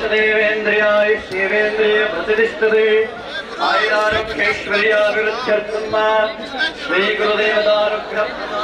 ದೇವೇಂದ್ರಿಯಾಯುಷ್ಯೇವೇಂದ್ರಿಯ ಪ್ರತಿಷ್ಠತೆ ಆಯುರಾರೋಗ್ಯೈಶ್ವರ್ಯಾಭಿವೃದ್ಧ್ಯರ್ಥಂ ಶ್ರೀ ಗುರುದೇವತಾನುಗ್ರಹ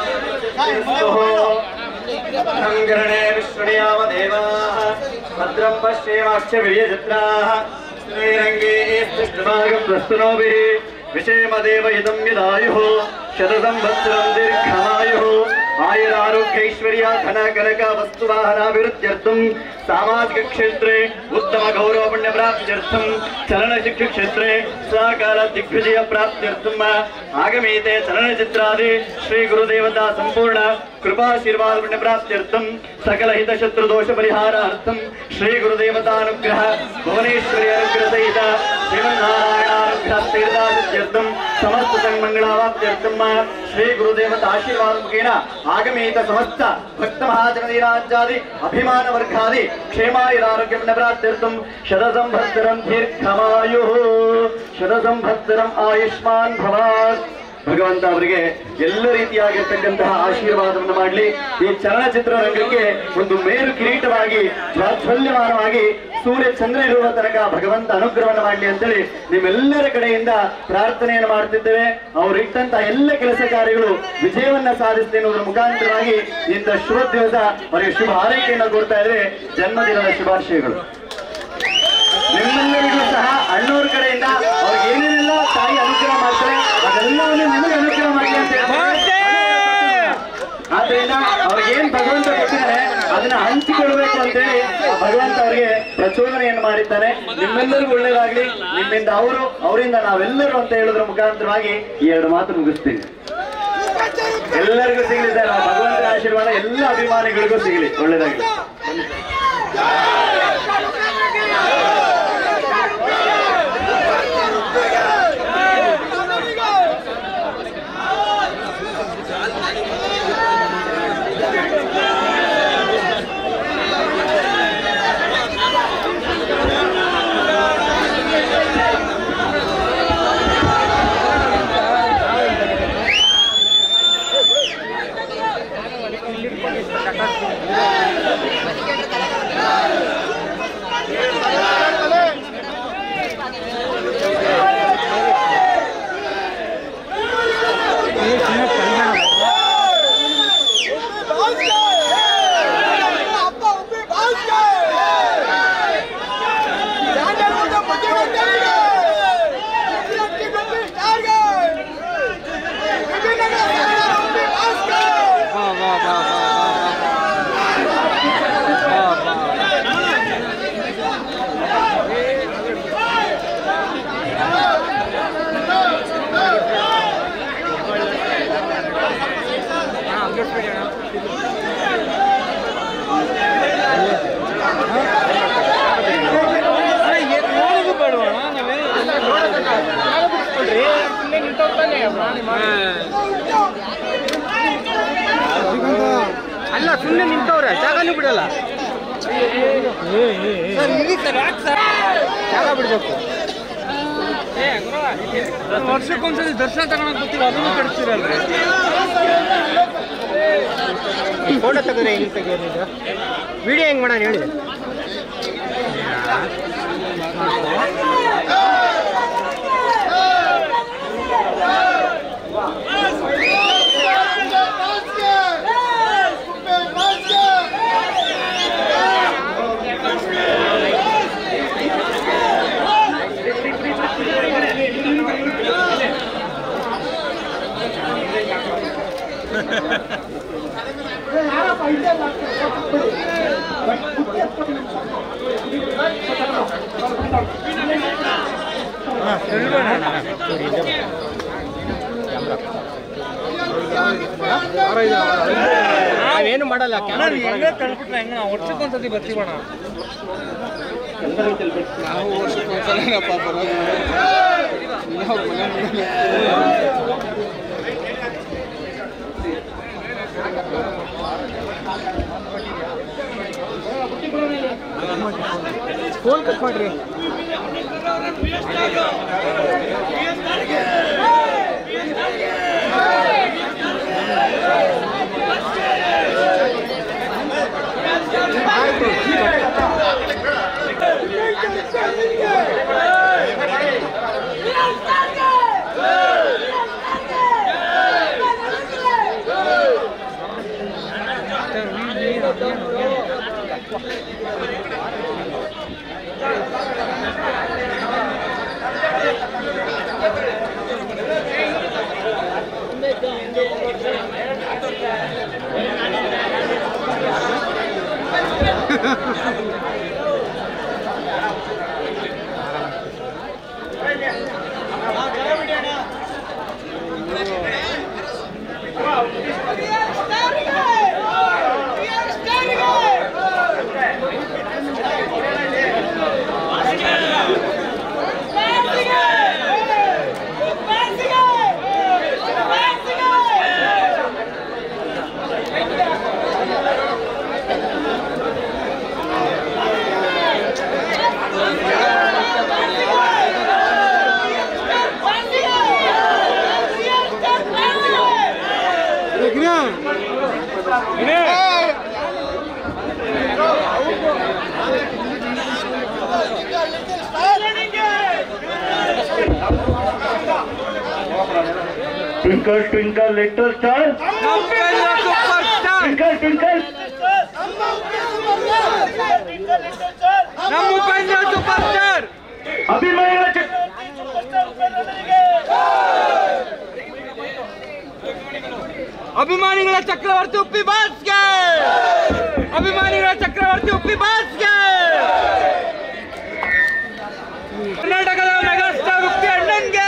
ಸಂಗ್ರಹಣೆ ವಿಶ್ವಣಿಯಾಮ ದೇವಾಃ ಭದ್ರಂ ಪಶ್ಯೇಮಾಕ್ಷ ವಿರ್ಯಜತ್ರಾಃ ಶ್ರೀರಂಗೇ ಸ್ಪೃಷ್ಟಭಾಗಂ ಪ್ರಸ್ತುನೋಭಿः ವಿಷೇಮದೇವ ಇದಂ ಯದಾಯುः ಶತಸಂವತ್ಸರಂ ದೀರ್ಘಮಾಯುः ಆಯುರಾರೋಗ್ಯೈಶ್ವರ್ಯ ಧನ ಕನಕ ವಸ್ತುವಾಹನಾಭಿವೃದ್ಧ್ಯರ್ಥಂ ಸಾಮಾಜಿಕ ಕ್ಷೇತ್ರೆ ಉತ್ತಮ ಗೌರವ ಪುಣ್ಯ ಪ್ರಾಪ್ತ್ಯರ್ಥಂ ಚಲನಚಿತ್ರ ಕ್ಷೇತ್ರೆ ಸಹಕಾರ ದಿಗ್ವಿಜಯ ಪ್ರಾಪ್ತ್ಯರ್ಥಂ ಆಗಮೀತೆ ಚಲನಚಿತ್ರಾದಿ ಶ್ರೀ ಗುರುದೇವತಾ ಸಂಪೂರ್ಣ ಕೃಪಾಶೀರ್ವಾದ ಪುಣ್ಯ ಪ್ರಾಪ್ತ್ಯರ್ಥಂ ಸಕಲ ಹಿತ ಶತ್ರು ದೋಷ ಪರಿಹಾರಾರ್ಥಂ ಶ್ರೀ ಗುರುದೇವತಾನುಗ್ರಹ ಭುವನೇಶ್ವರಿ ಅನುಗ್ರಹ ಸಹಿತ ಶ್ರೀಮನ್ನಾರಾಯಣಾನುಗ್ರಹ ತೀರ್ಥಾದಿತ್ಯರ್ಥಂ ಸಮಸ್ತ ಸನ್ಮಂಗಳಾವಾಪ್ತ್ಯರ್ಥಂ ಶ್ರೀ ಗುರುದೇವತ ಆಶೀರ್ವಾದ ಮುಖೇನ ಆಗಮೀತ ಸಮಸ್ತ ಭಕ್ತ ಮಹಾಜನದೀರಾಜ್ಯಾದಿ ಅಭಿಮಾನ ವರ್ಗಾದಿ ಕ್ಷೇಮಾಯುರಾರೋಗ್ಯ ಪ್ರಾಪ್ತ್ಯರ್ಥಂ ಶತ ಸಂವತ್ಸರಂ ದೀರ್ಘಮಾಯು ಶತ ಸಂವತ್ಸರಂ ಆಯುಷ್ಮಾನ್ ಭವಾತ್ ಭಗವಂತ ಅವರಿಗೆ ಎಲ್ಲ ರೀತಿಯಾಗಿರ್ತಕ್ಕಂತಹ ಆಶೀರ್ವಾದವನ್ನು ಮಾಡಲಿ ಈ ಚಲನಚಿತ್ರ ರಂಗಕ್ಕೆ ಒಂದು ಮೇರು ಕಿರೀಟವಾಗಿ ಪ್ರಾಚ್ಛಲ್ಯಮಾನವಾಗಿ ಸೂರ್ಯ ಚಂದ್ರ ಇರುವ ತನಕ ಭಗವಂತ ಅನುಗ್ರಹವನ್ನು ಮಾಡಲಿ ಅಂತೇಳಿ ನಿಮ್ಮೆಲ್ಲರ ಕಡೆಯಿಂದ ಪ್ರಾರ್ಥನೆಯನ್ನು ಮಾಡ್ತಿದ್ದೇವೆ ಅವರು ಇಟ್ಟಂತಹ ಎಲ್ಲ ಕೆಲಸ ಕಾರ್ಯಗಳು ವಿಜಯವನ್ನ ಸಾಧಿಸಲಿ ಅನ್ನೋದ್ರ ಮುಖಾಂತರವಾಗಿ ಇಂಥ ಶುಭ ದಿವಸ ಅವರಿಗೆ ಶುಭ ಆರೈಕೆಯನ್ನು ಕೊಡ್ತಾ ಇದ್ರೆ ಜನ್ಮದಿನದ ಶುಭಾಶಯಗಳು ನಿಮ್ಮೆಲ್ಲರಿಗೂ ಸಹ ಅಣ್ಣವ್ರ ಕಡೆಯಿಂದ ಅವ್ರಿಗೆ ಏನೇನೆಲ್ಲ ತಾಯಿ ಅನುಗ್ರಹ ಮಾಡ್ತಾರೆ ಅದೆಲ್ಲವನ್ನು ನಿಮಗೆ ಅನುಗ್ರಹ ಮಾಡಲಿ ಅಂತ ಹೇಳ್ತಾರೆ. ಆದ್ರಿಂದ ಅವ್ರಿಗೆ ಏನ್ ಭಗವಂತ ಕೊಟ್ಟಿದ್ದಾರೆ ಅದನ್ನ ಹಂಚಿಕೊಳ್ಬೇಕು ಅಂತೇಳಿ ಆ ಭಗವಂತ ಅವರಿಗೆ ಪ್ರಚೋದನೆಯನ್ನು ಮಾಡಿದ್ದಾನೆ ನಿಮ್ಮೆಲ್ಲರಿಗೂ ಒಳ್ಳೇದಾಗ್ಲಿ ನಿಮ್ಮಿಂದ ಅವರು ಅವರಿಂದ ನಾವೆಲ್ಲರೂ ಅಂತ ಹೇಳೋದ್ರ ಮುಖಾಂತರವಾಗಿ ಈ ಎರಡು ಮಾತು ಮುಗಿಸ್ತೀನಿ ಎಲ್ಲರಿಗೂ ಸಿಗಲಿ ಸರ್ ಆ ಭಗವಂತನ ಆಶೀರ್ವಾದ ಎಲ್ಲ ಅಭಿಮಾನಿಗಳಿಗೂ ಸಿಗಲಿ ಒಳ್ಳೇದಾಗ್ಲಿ ಅಲ್ಲ ಸುಮ್ಮನೆ ನಿಂತವ್ರೆ ಜಾಗನೂ ಬಿಡಲ್ಲ ಜಾಗ ಬಿಡ್ಬೇಕು ವರ್ಷಕ್ಕೊಂದ್ಸತಿ ದರ್ಶನ ತಗೊಳಕ್ ಗೊತ್ತಿಲ್ಲ ಅದನ್ನು ಕಳಿಸ್ತಿರಲ್ರಿ ಫೋಟೋ ತೆಗೆದ್ರೆ ಹೆಂಗ್ ತೆಗಿಯೋದು ಇದು ವಿಡಿಯೋ ಹೆಂಗ್ ಮಾಡೋಣ ಹೇಳಿ ನಾವೇನು ಮಾಡಲ್ಲ ಕ್ಯಾಮರಾ ಕಳ್ಬಿಟ್ರೆ ಹೆಂಗ ವರ್ಷಕ್ಕೊಂದ್ಸತಿ ಬರ್ತೀವಣ ನಾವು ವರ್ಷಕ್ಕೊಂದ್ಸಲ ಪಾಪ ನಾವು ಮನೆ ಫೋನ್ ಕಟ್ ಮಾಡ್ರಿ ಆಯ್ತು Twinkle, twinkle, little star. Twinkle, twinkle. ನಮ್ಮ ಉಪೇಂದ್ರ ಸೂಪರ್ ಸ್ಟಾರ್ ಅಭಿಮಾನಿಗಳ ಚಕ್ ಅಭಿಮಾನಿಗಳ ಚಕ್ರವರ್ತಿ ಉಪ್ಪಿ ಬಾಸ್ಗೆ ಅಭಿಮಾನಿಗಳ ಚಕ್ರವರ್ತಿ ಉಪ್ಪಿ ಬಾಸ್ಗೆ ಕರ್ನಾಟಕದ ಮೆಗಾಸ್ಟಾರ್ ಉಪ್ಪಿ ಅಣ್ಣನ್ಗೆ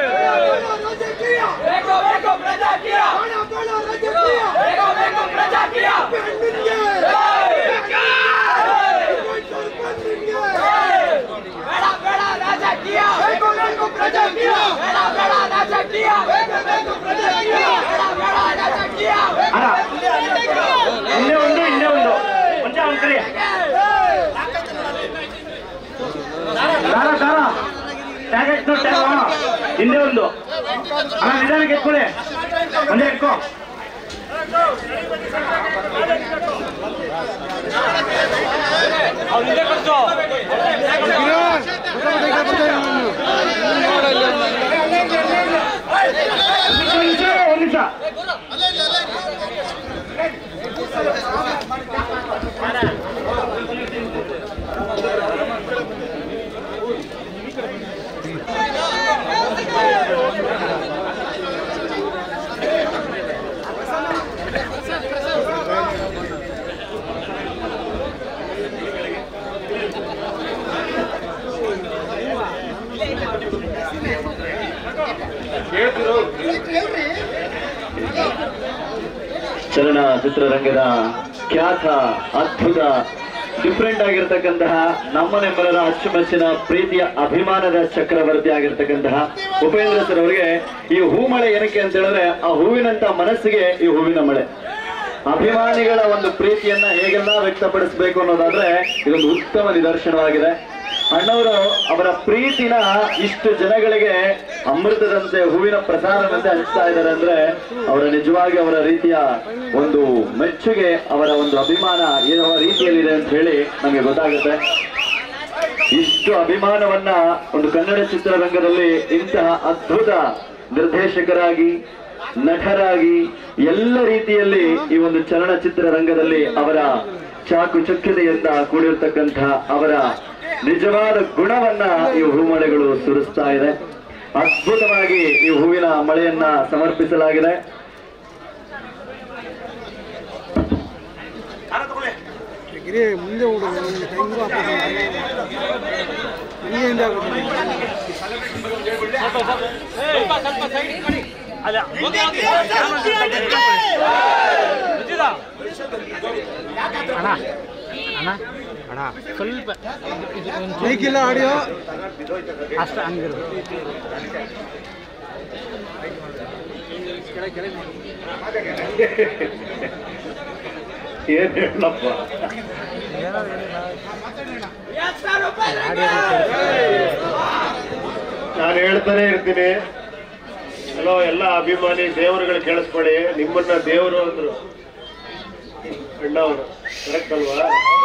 ಅಲ್ಲ ಹಿಂದೆ ಒಂದು ಹಿಂದೆ ಒಂದು ಮುಂಚೆ ಅವ್ನ ಕರಿ ದಾರ ದಾರ ಟ್ಯಾಗ್ ಎತ್ತು ಟ್ಯಾಗ್ ಹಿಂದೆ ಒಂದು ಅಲ್ಲ ನಿಧಾನಕ್ಕೆ ಎತ್ಕೊಳ್ಳಿ ಒಂದೇ ಎತ್ಕೋ ಒಂದು ನಿಮಿಷ ಒಂದು ನಿಮಿಷ ಚಲನಚಿತ್ರರಂಗದ ಖ್ಯಾತ ಅದ್ಭುತ ಡಿಫ್ರೆಂಟ್ ಆಗಿರ್ತಕ್ಕಂತಹ ನಮ್ಮನೆಂಬರರ ಅಚ್ಚುಮೆಚ್ಚಿನ ಪ್ರೀತಿಯ ಅಭಿಮಾನದ ಚಕ್ರವರ್ತಿ ಆಗಿರ್ತಕ್ಕಂತಹ ಉಪೇಂದ್ರ ಸರ್ ಅವರಿಗೆ ಈ ಹೂಮಳೆ ಏನಕ್ಕೆ ಅಂತ ಹೇಳಿದ್ರೆ ಆ ಹೂವಿನಂತ ಮನಸ್ಸಿಗೆ ಈ ಹೂವಿನ ಮಳೆ ಅಭಿಮಾನಿಗಳ ಒಂದು ಪ್ರೀತಿಯನ್ನ ಹೇಗೆಲ್ಲ ವ್ಯಕ್ತಪಡಿಸಬೇಕು ಅನ್ನೋದಾದ್ರೆ ಇದೊಂದು ಉತ್ತಮ ನಿದರ್ಶನವಾಗಿದೆ ಅಣ್ಣವರು ಅವರ ಪ್ರೀತಿನ ಇಷ್ಟು ಜನಗಳಿಗೆ ಅಮೃತದಂತೆ ಹೂವಿನ ಪ್ರಸಾದದಂತೆ ಹಂಚ್ತಾ ಇದ್ದಾರೆ ಅಂದ್ರೆ ಅವರ ನಿಜವಾಗಿ ಅವರ ರೀತಿಯ ಒಂದು ಮೆಚ್ಚುಗೆ ಅವರ ಒಂದು ಅಭಿಮಾನ ಯಾವ ರೀತಿಯಲ್ಲಿದೆ ಅಂತ ಹೇಳಿ ನಮಗೆ ಗೊತ್ತಾಗುತ್ತೆ ಇಷ್ಟು ಅಭಿಮಾನವನ್ನ ಒಂದು ಕನ್ನಡ ಚಿತ್ರರಂಗದಲ್ಲಿ ಇಂತಹ ಅದ್ಭುತ ನಿರ್ದೇಶಕರಾಗಿ ನಟರಾಗಿ ಎಲ್ಲ ರೀತಿಯಲ್ಲಿ ಈ ಒಂದು ಚಲನಚಿತ್ರ ರಂಗದಲ್ಲಿ ಅವರ ಚಾಕು ಚುಕ್ಯತೆಯಿಂದ ಕೂಡಿರ್ತಕ್ಕಂತಹ ಅವರ ನಿಜವಾದ ಗುಣವನ್ನ ಈ ಹೂಮಳೆಗಳು ಸುರಿಸ್ತಾ ಇದೆ ಅದ್ಭುತವಾಗಿ ಈ ಹೂವಿನ ಮಳೆಯನ್ನ ಸಮರ್ಪಿಸಲಾಗಿದೆ ಗಿರಿ ಮುಂದೆ ಹುಡು ಹೆಂಗೂ ಹಿಂಗೆ ಸ್ವಲ್ಪ ಮೈಕಿಲ್ಲ ಆಡಿಯೋ ಅಷ್ಟ ಹಂಗಿರು ಏನ್ ಹೇಳಪ್ಪ ನಾನು ಹೇಳ್ತಾನೆ ಇರ್ತೀನಿ ಹಲೋ ಎಲ್ಲ ಅಭಿಮಾನಿ ದೇವರುಗಳು ಕೇಳಿಸ್ಕೊಳ್ಳಿ ನಿಮ್ಮನ್ನ ದೇವರು ಅಂದ್ರು ಅಣ್ಣವರು ಕರೆಕ್ಟ್ ಅಲ್ವಾ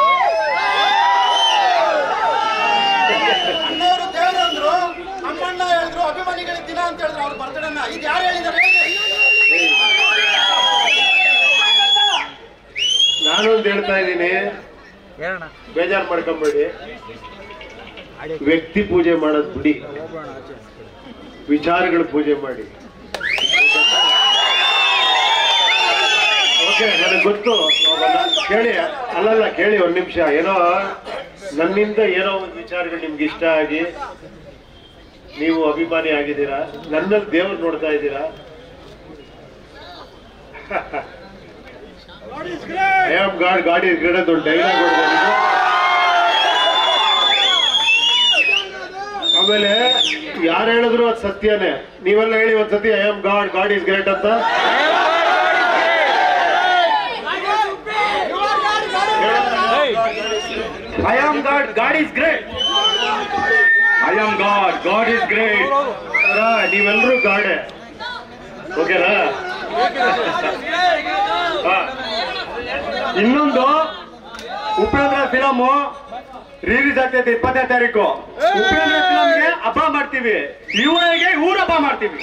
ಅಣ್ಣವರು ದೇವರು ಅಂದ್ರು ನಮ್ಮಣ್ಣ ಹೇಳಿದ್ರು ಅಭಿಮಾನಿಗಳಿಗೆ ದಿನ ಅಂತ ಹೇಳಿದ್ರು ಅವ್ರ ಬರ್ತಡೇನ ಇದು ಯಾರು ಹೇಳಿದಾರೆ ನಾನೊಂದು ಹೇಳ್ತಾ ಇದ್ದೀನಿ ಹೇಳೋಣ ಬೇಜಾರು ಮಾಡ್ಕೊಂಬೇಡಿ ವ್ಯಕ್ತಿ ಪೂಜೆ ಮಾಡೋದು ಬಿಡಿ ವಿಚಾರಗಳ ಪೂಜೆ ಮಾಡಿ ಓಕೆ ನನಗೆ ಗೊತ್ತು ಕೇಳಿ ಅಲ್ಲಲ್ಲ ಕೇಳಿ ಒಂದ್ ನಿಮಿಷ ಏನೋ ನನ್ನಿಂದ ಏನೋ ಒಂದು ವಿಚಾರಗಳು ನಿಮ್ಗೆ ಇಷ್ಟ ಆಗಿ ನೀವು ಅಭಿಮಾನಿ ಆಗಿದ್ದೀರಾ ನನ್ನಲ್ಲಿ ದೇವ್ರು ನೋಡ್ತಾ ಇದ್ದೀರಾ I am God God is great ಅಂತ ಒಂದು ಡೈಲಾಗ್ ಆಮೇಲೆ ಯಾರು ಹೇಳಿದ್ರು ಅದು ಸತ್ಯನೇ ನೀವೆಲ್ಲ ಹೇಳಿ ಒಂದ್ ಸತಿ I am God God is great ಅಂತ I am God God is great I am God God is great ನೀವೆಲ್ಲರೂ ಗಾಡೆ ಓಕೆನಾ ಹಾ ಇನ್ನೊಂದು ಉಪೇಂದ್ರ ಫಿಲಮ್ ರಿಲೀಸ್ ಆಗ್ತೈತೆ ಇಪ್ಪತ್ತನೇ ತಾರೀಕು ಉಪೇಂದ್ರ ಫಿಲಮ್ಗೆ ಹಬ್ಬ ಮಾಡ್ತೀವಿ ಯುವಗೆ ಊರ ಹಬ್ಬ ಮಾಡ್ತೀವಿ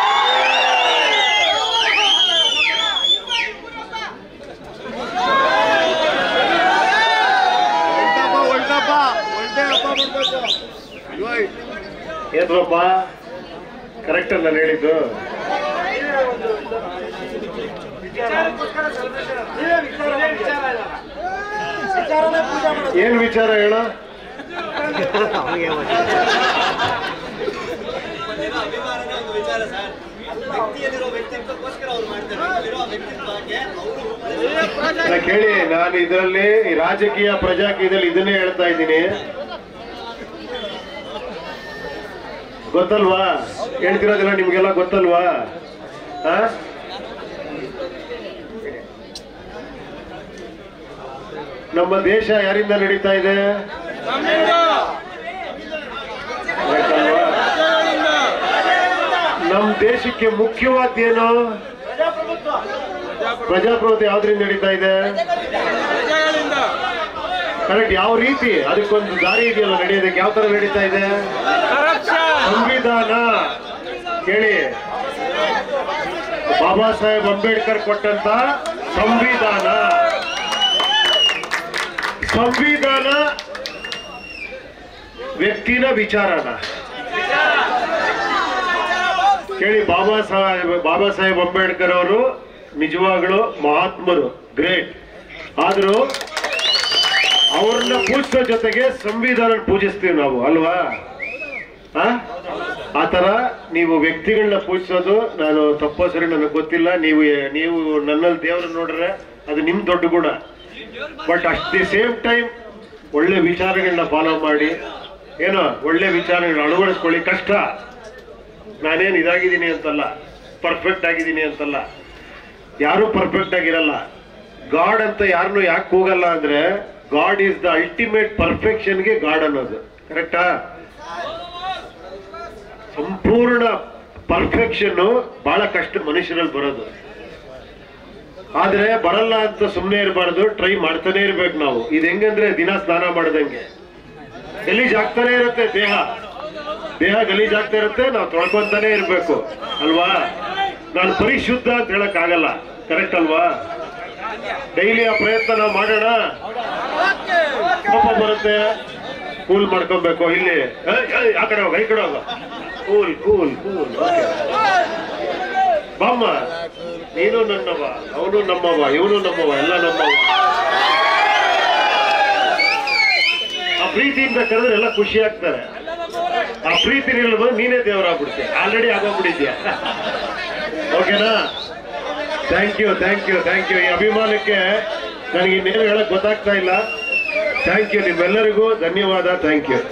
ಏನ್ರಪ್ಪ ಕರೆಕ್ಟ್ ನಾನು ಹೇಳಿದ್ದು ವಿಚಾರನೇ ಪೂಜೆ ಮಾಡೋದು ಏನ್ ವಿಚಾರ ಹೇಳ ನಾ ಕೇಳಿ ನಾನು ಇದರಲ್ಲಿ ಈ ರಾಜಕೀಯ ಪ್ರಜಾಕೀಯದಲ್ಲಿ ಇದನ್ನೇ ಹೇಳ್ತಾ ಇದ್ದೀನಿ ಗೊತ್ತಲ್ವಾ ಹೇಳ್ತಿರೋದಿಲ್ಲ ನಿಮ್ಗೆಲ್ಲ ಗೊತ್ತಲ್ವಾ ಆ? ನಮ್ಮ ದೇಶ ಯಾರಿಂದ ನಡೀತಾ ಇದೆ ಗೊತ್ತಲ್ವಾ? ನಮ್ಮ ದೇಶಕ್ಕೆ ಮುಖ್ಯವಾದ್ದೇನು ಪ್ರಜಾಪ್ರಭುತ್ವ ಯಾವ್ದ್ರಿಂದ ನಡೀತಾ ಇದೆ ಕರೆಕ್ಟ್ ಯಾವ ರೀತಿ ಅದಕ್ಕೊಂದು ದಾರಿ ಇದೆಯಲ್ಲ ನಡೆಯೋದಕ್ಕೆ ಯಾವ ತರ ನಡೀತಾ ಇದೆ ಸಂವಿಧಾನ ಕೇಳಿ ಬಾಬಾ ಸಾಹೇಬ್ ಅಂಬೇಡ್ಕರ್ ಕೊಟ್ಟಂತ ಸಂವಿಧಾನ ಸಂವಿಧಾನ ವ್ಯಕ್ತಿನ ವಿಚಾರನ ಕೇಳಿ ಬಾಬಾ ಸಾಹೇಬ್ ಬಾಬಾ ಸಾಹೇಬ್ ಅಂಬೇಡ್ಕರ್ ಅವರು ನಿಜವಾಗ್ಲು ಮಹಾತ್ಮರು ಗ್ರೇಟ್ ಆದ್ರೂ ಅವ್ರನ್ನ ಪೂಜಿಸೋ ಜೊತೆಗೆ ಸಂವಿಧಾನ ಪೂಜಿಸ್ತೀವಿ ನಾವು ಅಲ್ವಾ ಆ? ಆ ತರ ನೀವು ವ್ಯಕ್ತಿಗಳನ್ನ ಪೂಜಿಸೋದು ನಾನು ತಪ್ಪೋ ಸರಿ ನನಗೆ ಗೊತ್ತಿಲ್ಲ ನೀವು ನೀವು ನನ್ನಲ್ಲಿ ದೇವ್ರನ್ನ ನೋಡ್ರೆ ಅದು ನಿಮ್ ದೊಡ್ಡ ಗುಣ but at the same time ಒಳ್ಳೆ ವಿಚಾರಗಳನ್ನ ಫಾಲೋ ಮಾಡಿ ಏನೋ ಒಳ್ಳೆ ವಿಚಾರಗಳನ್ನ ಅಳವಡಿಸ್ಕೊಳ್ಳಿ ಕಷ್ಟ ನಾನೇನು ಇದಾಗಿದ್ದೀನಿ ಅಂತಲ್ಲ ಪರ್ಫೆಕ್ಟ್ ಆಗಿದ್ದೀನಿ ಅಂತಲ್ಲ ಯಾರು ಪರ್ಫೆಕ್ಟ್ ಆಗಿರಲ್ಲ ಗಾಡ್ ಅಂತ ಯಾರನ್ನು ಯಾಕೆ ಹೋಗಲ್ಲ ಅಂದ್ರೆ ಗಾಡ್ ಈಸ್ ದ ಅಲ್ಟಿಮೇಟ್ ಪರ್ಫೆಕ್ಷನ್ಗೆ ಗಾಡ್ ಅನ್ನೋದು ಕರೆಕ್ಟಾ ಸಂಪೂರ್ಣ ಪರ್ಫೆಕ್ಷನ್ ಬಹಳ ಕಷ್ಟ ಮನುಷ್ಯರಲ್ಲಿ ಬರೋದು ಆದ್ರೆ ಬರಲ್ಲ ಅಂತ ಸುಮ್ಮನೆ ಇರಬಾರ್ದು ಟ್ರೈ ಮಾಡ್ತಾನೆ ಇರ್ಬೇಕು ನಾವು ಇದು ಹೆಂಗಂದ್ರೆ ದಿನ ಸ್ನಾನ ಮಾಡದಂಗೆ ಗಲೀಜ್ ಆಗ್ತಾನೆ ಇರುತ್ತೆ ದೇಹ ದೇಹ ಗಲೀಜ್ ಆಗ್ತಾ ಇರುತ್ತೆ ನಾವು ತೊಳ್ಕೊಂತಾನೆ ಇರ್ಬೇಕು ಅಲ್ವಾ ನಾನು ಪರಿಶುದ್ಧ ಅಂತ ಹೇಳಕ್ ಆಗಲ್ಲ ಕರೆಕ್ಟ್ ಅಲ್ವಾ ಡೈಲಿ ಆ ಪ್ರಯತ್ನ ನಾವು ಮಾಡೋಣ ಕೋಪ ಬರುತ್ತೆ ಕೂಲ್ ಮಾಡ್ಕೊಬೇಕು ಇಲ್ಲಿ ಏ, ಏ, ಆ ಕಡೆ ಹೋಗ ಈ ಕಡೆ ಹೋಗ ಕೂಲ್ ಕೂಲ್ ಕೂಲ್ ಬಾಮ್ಮ ನೀನು ನನ್ನವ ಅವನು ನಮ್ಮವ ಇವನು ನಮ್ಮವ ಎಲ್ಲ ನಮ್ಮವ ಆ ಪ್ರೀತಿಯಿಂದ ಕರೆದ್ರೆ ಎಲ್ಲ ಖುಷಿ ಆಗ್ತಾರೆ ಆ ಪ್ರೀತಿ ನಿಲ್ಲದ ನೀನೇ ದೇವರಾಗ್ಬಿಡ್ತೀಯ ಆಲ್ರೆಡಿ ಆಗೋಗ್ಬಿಟ್ಟಿದ್ಯಾ ಓಕೆನಾ thank you thank you thank you ಈ ಅಭಿಮಾನಕ್ಕೆ ನನಗೆ ಇನ್ನೇನು ಹೇಳಕ್ ಗೊತ್ತಾಗ್ತಾ ಇಲ್ಲ ಥ್ಯಾಂಕ್ ಯು ನಿಮ್ಮೆಲ್ಲರಿಗೂ ಧನ್ಯವಾದ ಥ್ಯಾಂಕ್ ಯು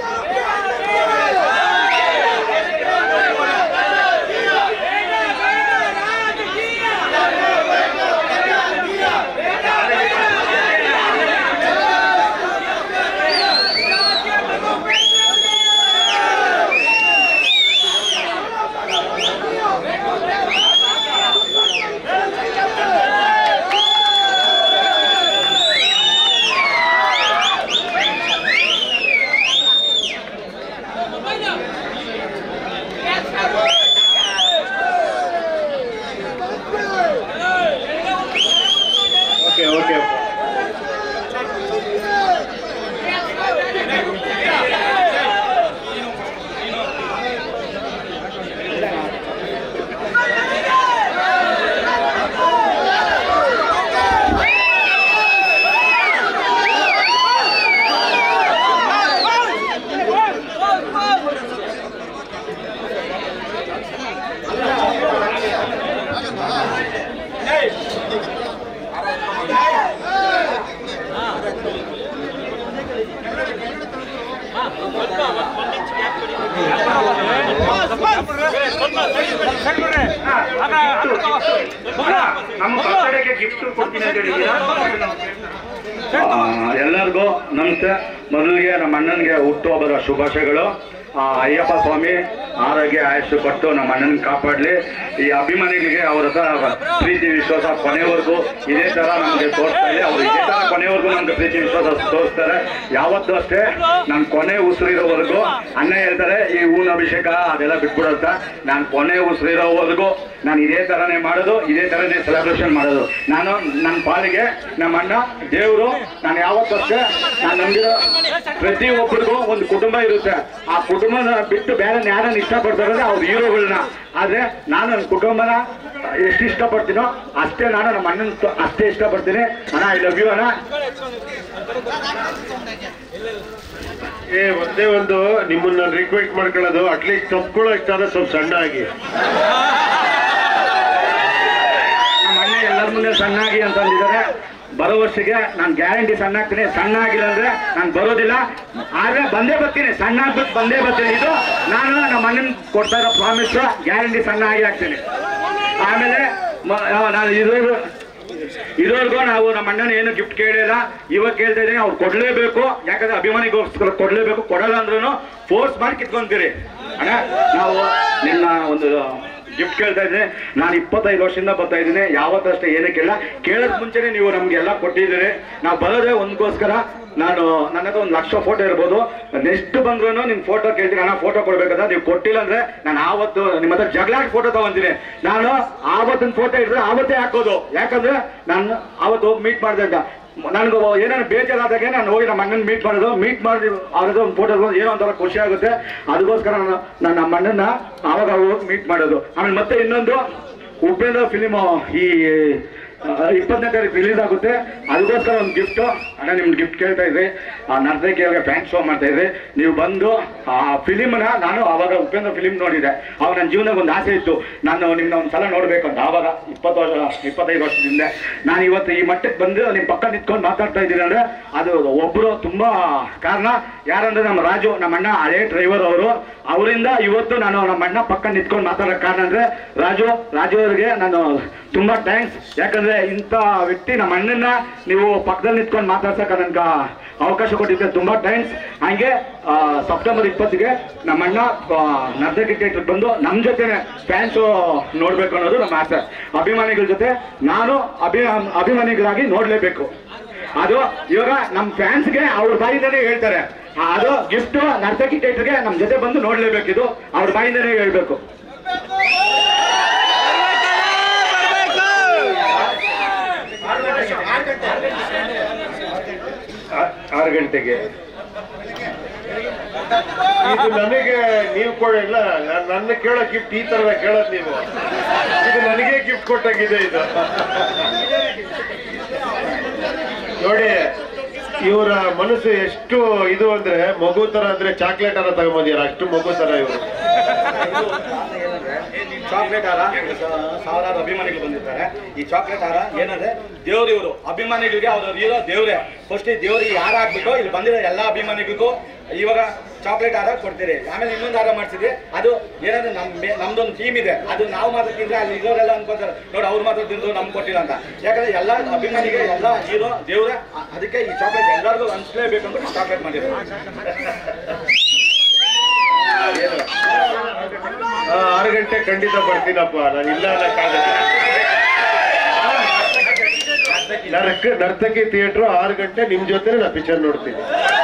ನಮ್ಮ ಬರ್ತಡೆಗೆ ಗಿಫ್ಟ್ ಕೊಡ್ತೀನಿ ಅಂತ ಹೇಳಿದ್ದೀರಾ ಆ, ಎಲ್ಲರಿಗೂ ನಮಸ್ತೆ ಮೊದಲಿಗೆ ನಮ್ಮ ಅಣ್ಣನಿಗೆ ಹುಟ್ಟುಹಬ್ಬದ ಶುಭಾಶಯಗಳು ಆ, ಅಯ್ಯಪ್ಪ ಸ್ವಾಮಿ ಆರೋಗ್ಯ ಆಯುಷ್ಯ ಕೊಟ್ಟು ನಮ್ಮ ಅಣ್ಣನ ಕಾಪಾಡಲಿ ಈ ಅಭಿಮಾನಿಗಳಿಗೆ ಅವರ ಹತ್ರ ಪ್ರೀತಿ ವಿಶ್ವಾಸ ಕೊನೆವರೆಗೂ ಇದೇ ತರ ನಮಗೆ ತೋರಿಸ್ತಾ ಇದೆ ಅವ್ರು ಇದೇ ತರ ಕೊನೆವರೆಗೂ ನಮ್ಗೆ ಪ್ರೀತಿ ವಿಶ್ವಾಸ ತೋರಿಸ್ತಾರೆ ಯಾವತ್ತೂ ಅಷ್ಟೇ ನಾನು ಕೊನೆ ಉಸಿರಿರೋವರೆಗೂ ಅಣ್ಣ ಹೇಳ್ತಾರೆ ಈ ಹೂವಿನ ಅಭಿಷೇಕ ಅದೆಲ್ಲ ಬಿಟ್ಬಿಡುತ್ತ ನಾನು ಕೊನೆ ಉಸಿರಿರೋವರೆಗೂ ನಾನು ಇದೇ ತರನೇ ಮಾಡೋದು ಇದೇ ತರನೇ ಸೆಲೆಬ್ರೇಷನ್ ಮಾಡೋದು ನಾನು ನನ್ನ ಪಾಲಿಗೆ ನಮ್ಮ ಅಣ್ಣ ದೇವರು ನಾನು ಯಾವತ್ತೂ ಅಷ್ಟೇ ನಾನು ನಂಬಿರೋ ಪ್ರತಿ ಒಬ್ಬರಿಗೂ ಒಂದು ಕುಟುಂಬ ಇರುತ್ತೆ ಆ ಕುಟುಂಬನ ಬಿಟ್ಟು ಬೇರೆ ಯಾರನ್ನ ಇಷ್ಟಪಡ್ತಾರೆ ಅವ್ರ ಹೀರೋಗಳನ್ನ ಆದ್ರೆ ನಾನು ನನ್ನ ಕುಟುಂಬನ ಎಷ್ಟು ಇಷ್ಟಪಡ್ತೀನೋ ಅಷ್ಟೇ ನಾನು ನಮ್ಮ ಅಣ್ಣನ ಅಷ್ಟೇ ಇಷ್ಟಪಡ್ತೀನಿ ಅಣ್ಣ ಐ ಲವ್ ಯು ಅಣ್ಣ ಏ ಒಂದೇ ಒಂದು ನಿಮ್ಮನ್ನ ರಿಕ್ವೆಸ್ಟ್ ಮಾಡ್ಕೊಳ್ಳೋದು ಅಟ್ಲೀಸ್ಟ್ ತಪ್ಕೊಳ್ಳೋ ಇಷ್ಟಾದ್ರೆ ಸ್ವಲ್ಪ ಸಣ್ಣ ಆಗಿ ನಮ್ಮ ಅಣ್ಣ ಎಲ್ಲರ ಮುಂದೆ ಸಣ್ಣಾಗಿ ಅಂತ ಅಂದಿದ್ದಾರೆ ಬರೋ ವರ್ಷಕ್ಕೆ ನಾನು ಗ್ಯಾರಂಟಿ ಸಣ್ಣ ಆಗ್ತೀನಿ ಸಣ್ಣ ಆಗಿಲ್ಲ ಅಂದ್ರೆ ನಾನು ಬರೋದಿಲ್ಲ ಆದ್ರೆ ಬಂದೇ ಬರ್ತೀನಿ ಸಣ್ಣ ಆಗ್ಬಿಟ್ಟು ಬಂದೇ ಬರ್ತೀನಿ ಇದು ನಾನು ನಮ್ಮ ಅಣ್ಣನ ಕೊಡ್ತಾ ಇರೋ ಪ್ರಾಮಿಸ್ ಗ್ಯಾರಂಟಿ ಸಣ್ಣ ಆಗಿ ಆಗ್ತೀನಿ ಆಮೇಲೆ ಮ- ಆ, ನಾನು ಇದುವರೆಗೂ ಇದುವರೆಗೂ ನಾವು ನಮ್ಮ ಅಣ್ಣನ ಏನು ಗಿಫ್ಟ್ ಕೇಳಿಲ್ಲ ಇವಾಗ ಕೇಳ್ತಾ ಇದ್ದೀನಿ ಅವ್ರು ಕೊಡ್ಲೇಬೇಕು ಯಾಕಂದ್ರೆ ಅಭಿಮಾನಿಗೋಸ್ಕರ ಕೊಡ್ಲೇಬೇಕು ಕೊಡಲ್ಲ ಅಂದ್ರೂ ಫೋರ್ಸ್ ಮಾಡಿ ಕಿತ್ಕೊಂತೀರಿ ಅಣ್ಣ ನಾವು ನಿನ್ನ ಒಂದು ಗಿಫ್ಟ್ ಕೇಳ್ತಾ ಇದ್ದೀನಿ ನಾನು ಇಪ್ಪತ್ತೈದು ವರ್ಷದಿಂದ ಬರ್ತಾ ಇದ್ದೀನಿ ಯಾವತ್ತಷ್ಟೇ ಏನಕ್ಕೆ ಇಲ್ಲ ಕೇಳೋದ್ ಮುಂಚೆನೆ ನೀವು ನಮ್ಗೆಲ್ಲ ಕೊಟ್ಟಿದ್ದೀರಿ ನಾವು ಬರೋದೇ ಒಂದಕ್ಕೋಸ್ಕರ ನಾನು ನನ್ನ ಹತ್ರ ಒಂದು ಲಕ್ಷ ಫೋಟೋ ಇರ್ಬೋದು ನೆಕ್ಸ್ಟ್ ಬಂದ್ರು ನಿಮ್ ಫೋಟೋ ಕೇಳ್ತೀನಿ ಅಣ್ಣ ಫೋಟೋ ಕೊಡ್ಬೇಕಂದ್ರೆ ನೀವು ಕೊಟ್ಟಿಲ್ಲ ಅಂದ್ರೆ ನಾನು ಆವತ್ತು ನಿಮ್ಮ ಹತ್ರ ಜಗಳಾಡಿ ಫೋಟೋ ತಗೊಂತೀನಿ ನಾನು ಆವತ್ತಿನ ಫೋಟೋ ಇದ್ರೆ ಆವತ್ತೇ ಹಾಕೋದು ಯಾಕಂದ್ರೆ ನಾನು ಆವತ್ತು ಹೋಗಿ ಮೀಟ್ ಮಾಡಿದೆ ಅಂತ ನನಗೆ ಏನಾದ್ರು ಬೇಜಾರಾದಾಗೆ ನಾನು ಹೋಗಿ ನಮ್ಮ ಅಣ್ಣನ ಮೀಟ್ ಮಾಡೋದು ಮೀಟ್ ಮಾಡಿ ಅವ್ರದ್ದು ಒಂದು ಫೋಟೋ ಏನೋ ಒಂಥರ ಖುಷಿ ಆಗುತ್ತೆ ಅದಕ್ಕೋಸ್ಕರ ನಾನು ನಾನು ನಮ್ಮ ಅಣ್ಣನ ಆವಾಗ ಹೋಗಿ ಮೀಟ್ ಮಾಡೋದು ಆಮೇಲೆ ಮತ್ತೆ ಇನ್ನೊಂದು ಉಪೇಂದ್ರ ಫಿಲಿಮ್ ಈ ಇಪ್ಪತ್ತನೇ ತಾರೀಕು ರಿಲೀಸ್ ಆಗುತ್ತೆ ಅದಕ್ಕೋಸ್ಕರ ಒಂದು ಗಿಫ್ಟ್ ಅಣ್ಣ ನಿಮ್ಗೆ ಗಿಫ್ಟ್ ಕೇಳ್ತಾ ಇದ್ರಿ ಆ ನರ್ಸಕಿಯವ್ರಿಗೆ ಫ್ಯಾನ್ಸ್ ಶೋ ಮಾಡ್ತಾ ಇದ್ರಿ ನೀವು ಬಂದು ಆ ಫಿಲಿಮ್ನ ನಾನು ಅವಾಗ ಉಪೇಂದ್ರ ಫಿಲಿಮ್ ನೋಡಿದೆ ಅವಾಗ ನನ್ನ ಜೀವನಕ್ಕೆ ಒಂದು ಆಸೆ ಇತ್ತು ನಾನು ನಿಮ್ಮನ್ನ ಒಂದು ಸಲ ನೋಡ್ಬೇಕಂತ ಆವಾಗ ಇಪ್ಪತ್ತು ವರ್ಷ ಇಪ್ಪತ್ತೈದು ವರ್ಷದಿಂದ ನಾನು ಇವತ್ತು ಈ ಮಟ್ಟಕ್ಕೆ ಬಂದು ನಿಮ್ಮ ಪಕ್ಕ ನಿಂತ್ಕೊಂಡು ಮಾತಾಡ್ತಾ ಇದ್ದೀನಿ ಅಂದ್ರೆ ಅದು ಒಬ್ಬರು ತುಂಬಾ ಕಾರಣ ಯಾರಂದ್ರೆ ನಮ್ಮ ರಾಜು ನಮ್ಮ ಅಣ್ಣ ಹಳೇ ಡ್ರೈವರ್ ಅವರು ಅವರಿಂದ ಇವತ್ತು ನಾನು ನಮ್ಮ ಅಣ್ಣ ಪಕ್ಕ ನಿಂತ್ಕೊಂಡು ಮಾತಾಡೋಕೆ ಕಾರಣ ಅಂದ್ರೆ ರಾಜು ರಾಜು ಅವರಿಗೆ ನಾನು ತುಂಬಾ ಥ್ಯಾಂಕ್ಸ್ ಯಾಕಂದ್ರೆ ಇಂಥ ವ್ಯಕ್ತಿ ನಮ್ಮ ಅಣ್ಣನ ನೀವು ಪಕ್ಕದಲ್ಲಿ ನಿಂತ್ಕೊಂಡು ಮಾತಾಡ್ಸಕ್ಕೆ ನನ್ಗೆ ಅವಕಾಶ ಕೊಟ್ಟಿದ್ದೆ ತುಂಬಾ ಥ್ಯಾಂಕ್ಸ್ ಹಂಗೆ ಆ, ಸೆಪ್ಟೆಂಬರ್ ಇಪ್ಪತ್ತಿಗೆ ನಮ್ಮ ಅಣ್ಣ ನರ್ಸರಿ ಥಿಯೇಟರ್ ಬಂದು ನಮ್ಮ ಜೊತೆನೆ ಫ್ಯಾನ್ಸ್ ನೋಡ್ಬೇಕು ಅನ್ನೋದು ನಮ್ಮ ಆಸೆ ಅಭಿಮಾನಿಗಳ ಜೊತೆ ನಾನು ಅಭಿ ಅಭಿಮಾನಿಗಳಾಗಿ ನೋಡ್ಲೇಬೇಕು ಅದು ಇವಾಗ ನಮ್ಮ ಫ್ಯಾನ್ಸ್ಗೆ ಅವ್ರ ಬಾಯಿಂದನೇ ಹೇಳ್ತಾರೆ ಆ, ಅದು ಗಿಫ್ಟ್ ನರ್ತಕಿ ಥಿಯೇಟರ್ಗೆ ನಮ್ಮ ಜೊತೆ ಬಂದು ನೋಡ್ಲೇಬೇಕಿದು ಅವ್ರ ಬಾಯಿಂದನೇ ಹೇಳ್ಬೇಕು ಆ- ಆರು ಗಂಟೆಗೆ ಇದು ನನಗೆ ನೀವು ಕೊಡಿಲ್ಲ ನನ್ನ ಕೇಳೋ ಗಿಫ್ಟ್ ಈ ತರ ಕೇಳೋದು ನೀವು ಇದು ನನಗೆ ಗಿಫ್ಟ್ ಕೊಟ್ಟಾಗಿದೆ ಇದು ನೋಡಿ ಇವರ ಮನಸ್ಸು ಎಷ್ಟು ಇದು ಅಂದ್ರೆ ಮಗು ತರ ಅಂದ್ರೆ ಚಾಕ್ಲೇಟ್ ಅನ್ನ ತಗೊಂಬಂದಿರ ಅಷ್ಟು ಮಗು ತರ ಇವರು ಚಾಕ್ಲೇಟ್ ಹಾರ ಸಾವಿರಾರು ಅಭಿಮಾನಿಗಳು ಬಂದಿರ್ತಾರೆ ಈ ಚಾಕ್ಲೇಟ್ ಹಾರ ಏನಂದ್ರೆ ದೇವ್ರು ಇವರು ಅಭಿಮಾನಿಗಳಿಗೆ ಅವ್ರ ಇರೋ ದೇವ್ರೆ ಫಸ್ಟ್ ದೇವ್ರಿಗೆ ಯಾರು ಹಾಕ್ಬಿಟ್ಟು ಇಲ್ಲಿ ಬಂದಿರೋ ಎಲ್ಲಾ ಅಭಿಮಾನಿಗಳಿಗೂ ಇವಾಗ ಚಾಕ್ಲೇಟ್ ಹಾರ ಕೊಡ್ತೀರಿ ಆಮೇಲೆ ಇನ್ನೊಂದು ಹಾರ ಮಾಡ್ಸಿದ್ವಿ ಅದು ಏನಂದ್ರೆ ನಮ್ ಮೇ- ನಮ್ದೊಂದು ಟೀಮ್ ಇದೆ ಅದು ನಾವು ಮಾತ್ರ ತಿಂದ್ರೆ ಅಲ್ಲಿ ಇರೋರೆಲ್ಲ ಅನ್ಕೋತಾರೆ ನೋಡಿ ಅವ್ರು ಮಾತ್ರ ತಿಂದ್ರು ನಮ್ಗೆ ಕೊಟ್ಟಿಲ್ಲ ಅಂತ ಯಾಕಂದ್ರೆ ಎಲ್ಲ ಅಭಿಮಾನಿಗೆ ಎಲ್ಲ ಹೀರೋ ದೇವ್ರೆ ಅ- ಅದಕ್ಕೆ ಈ ಚಾಕ್ಲೇಟ್ ಎಲ್ಲರಿಗೂ ಹಂಚ್ಲೇಬೇಕು ಅಂತ ಚಾಕ್ಲೇಟ್ ಮಾಡಿದ್ರು ಆ, ಆರು ಗಂಟೆ ಖಂಡಿತ ಬರ್ತೀನಪ್ಪ ನಾನು ಇಲ್ಲ ಅನ್ನಕ್ಕಾಗಲ್ಲ ನರ್ಕ ನರ್ತಕಿ ಥಿಯೇಟರ್ ಆರು ಗಂಟೆ ನಿಮ್ ಜೊತೆ ನಾ ಪಿಕ್ಚರ್ ನೋಡ್ತೀನಿ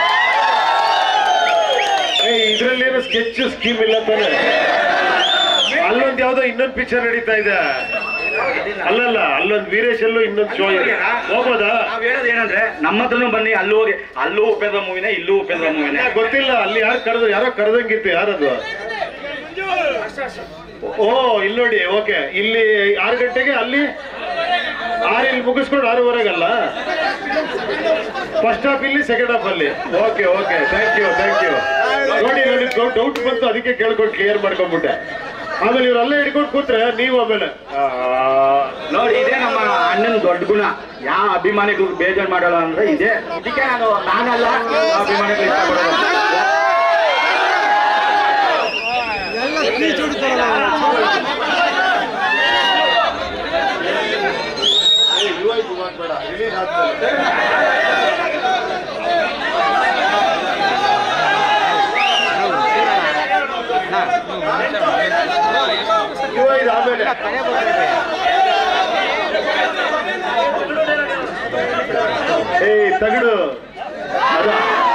ಏ ಇದ್ರಲ್ಲೇನು ಸ್ಕೆಚ್ ಸ್ಕೀಮ್ ಇಲ್ಲ ತಾನೆ ಅಲ್ಲೊಂದ್ ಯಾವ್ದೋ ಇನ್ನೊಂದ್ ಪಿಕ್ಚರ್ ನಡೀತಾ ಇದೆ ಅಲ್ಲಲ್ಲ ಅಲ್ಲೊಂದ್ ವೀರೇಶ್ ಅಲ್ಲೂ ಇನ್ನೊಂದ್ ಶೋ ಇದೆ ಹೋಗೋದಾ ನಾವ್ ಹೇಳೋದು ಏನಂದ್ರೆ ನಮ್ಮ ಹತ್ರನೂ ಬನ್ನಿ ಅಲ್ಲೂ ಹೋಗಿ ಅಲ್ಲೂ ಉಪೇಂದ್ರ ಮೂವಿನೇ ಇಲ್ಲೂ ಉಪೇಂದ್ರ ಮೂವಿನೇ ಏ, ಗೊತ್ತಿಲ್ಲ ಅಲ್ಲಿ ಯಾರು ಕರೆದು ಯಾರೋ ಕರೆದಂಗಿತ್ತು ಯಾರದು ಓ ಇಲ್ಲಿ ನೋಡಿ ಓಕೆ ಇಲ್ಲಿ ಆರು ಗಂಟೆಗೆ ಅಲ್ಲಿ ಆರು ಇಲ್ಲಿ ಮುಗಿಸ್ಕೊಂಡು ಆರೂವರೆಗಲ್ಲ ಫಸ್ಟ್ ಹಾಫ್ ಇಲ್ಲಿ ಸೆಕೆಂಡ್ ಹಾಫ್ ಅಲ್ಲಿ okay okay thank you thank you ನೋಡಿ ನನಗೆ ಡೌಟ್ ಬಂತು ಅದಕ್ಕೆ ಕೇಳ್ಕೊಂಡು ಕ್ಲಿಯರ್ ಮಾಡ್ಕೊಂಡ್ಬಿಟ್ಟೆ ಆಮೇಲೆ ಇವ್ರಲ್ಲೇ ಹಿಡ್ಕೊಂಡು ಕೂತ್ರೆ ನೀವು ಆಮೇಲೆ ಆ, ನೋಡಿ ಇದೇ ನಮ್ಮ ಅಣ್ಣನ ದೊಡ್ಡ ಗುಣ ಯಾವ ಅಭಿಮಾನಿಗಳು ಬೇಜಾರು ಮಾಡಲ್ಲ ಅಂದ್ರೆ ಇದೇ ಇದಕ್ಕೆ ನಾನು ನಾನಲ್ಲ ಅಭಿಮಾನಿಗಳು ಇಷ್ಟಪಡೋದು ಇವ ಇದು ಆಮೇಲೆ ತಲೆ ಬರ್ತಿದೆ ಏಯ್ ತಗಡು ಅದ.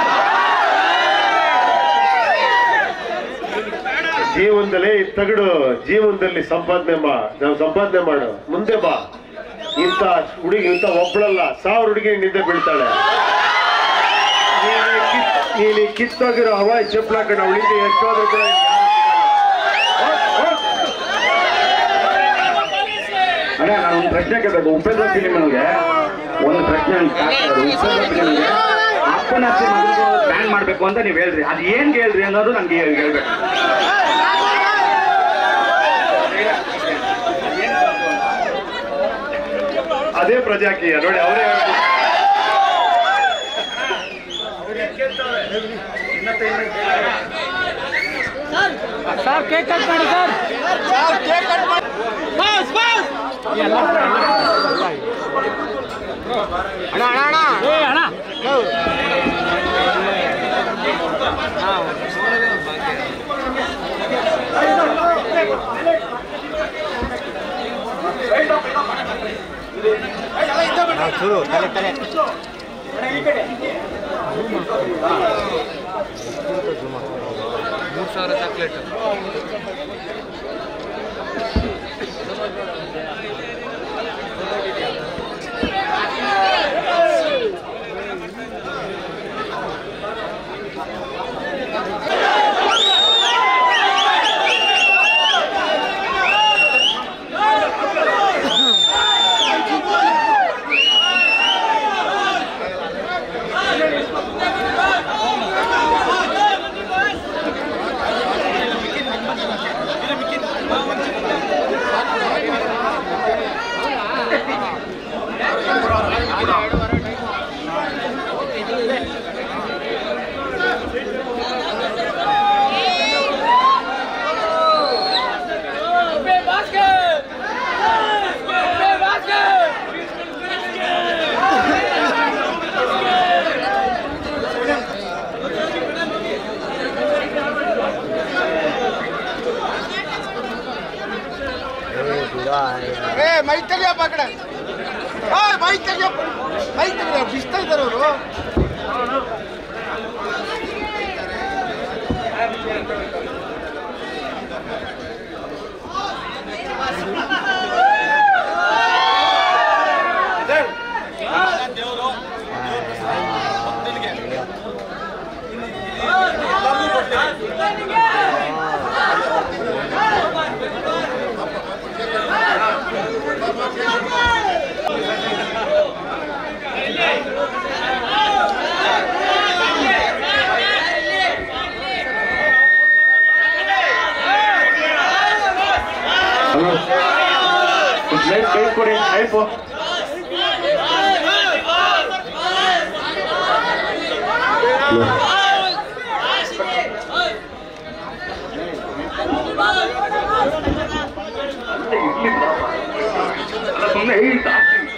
ಜೀವನದಲ್ಲಿ ತಗಡು ಜೀವನದಲ್ಲಿ ಸಂಪಾದನೆ ಮಾ ನಾವು ಸಂಪಾದನೆ ಮಾಡು ಮುಂದೆ ಬಾ ಇಂಥ ಹುಡುಗಿ ಇಂಥ ಒಬ್ಳಲ್ಲ ಸಾವಿರ ಹುಡುಗಿ ನಿಂದೆ ಬೀಳ್ತಾಳೆ ನೀನು ಕಿತ್- ನೀನು ಈ ಕಿತ್ತೋಗಿರೋ ಹವಾಯಿ ಚಪ್ಪಲ ಕಣ ಅವಳಿಂದ ಎಷ್ಟೋದ್ರು ಕೂಡ ನಿನ್ಗೆ ಯಾರು ಸಿಗಲ್ಲ. ಹೋಗ್, ಹೋಗ್. ಅಣ್ಣ ನಾನು ಒಂದು ಪ್ರಶ್ನೆ ಕೇಳಬೇಕು ಉಪೇಂದ್ರ ಫಿಲಿಮ್ಗೆ ಒಂದು ಪ್ರಶ್ನೆ ಉಪೇಂದ್ರ ಫಿಲಿಮ್ಗೆ ಅಪ್ಪನ ಅತ್ತೆ ಮಗನಿಗೆ ಬ್ಯಾನ್ ಮಾಡ್ಬೇಕು ಅಂತ ನೀವು ಹೇಳ್ರಿ ಅದು ಏನ್ ಹೇಳ್ರಿ ಅನ್ನೋದು ನಂಗೆ ಹೇಳ್ಬೇಕು ಅದೇ ಪ್ರಜಾಕೀಯ ನೋಡಿ ಅವರೇ ಸರ್ ಕೇಕ್ ಕಟ್ ಮಾಡಿ ಸರ್ ಬಸ್ ಬಸ್ ಅಣ್ಣ ಅಣ್ಣ ಅಣ್ಣ ಏ ಅಣ್ಣ ಶುರು ತಲೆ ತಲೆ ಮೂರು ಸಾವಿರ ಚಾಕ್ಲೇಟ್ ಏ ಮೈ ತೆಗಿಯಪ್ಪ ಆ ಕಡೆ ಏ ಮೈ ತೆಗಿಯಪ್ಪ ಮೈ ತೆಗಿಯ ಬಿಸ್ತಾ ಇದ್ದಾರೆ ಅವರು ಹಲೋ ಲೈಟ್ ಕೈ ಕೊಡಿ ಆಯ್ತು ಸುಮ್ಮನೆ ಹೇಳ್ತಾ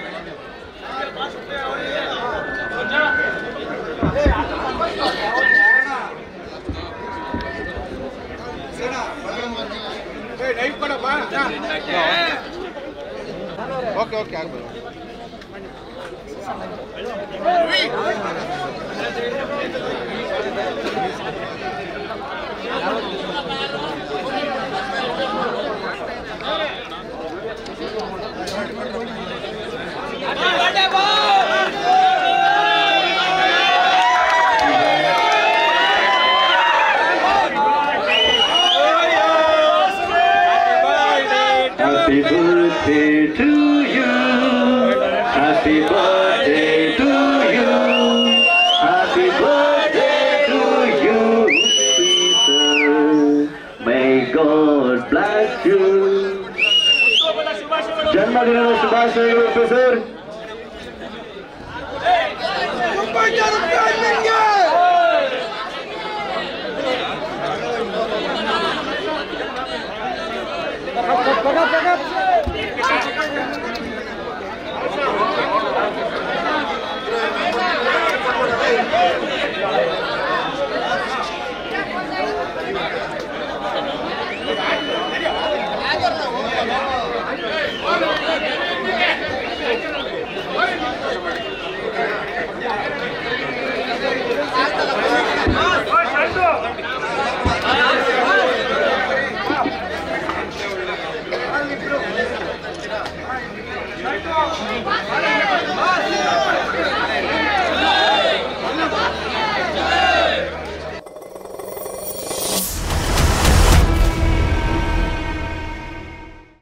ಓಕೆ ಓಕೆ ಆಗ್ಬೋದು Happy birthday to you. Happy birthday to you. Happy birthday to you, Peter. May God bless you. ಜನ್ಮದಿನದ ಶುಭಾಶಯಗಳು ಸರ್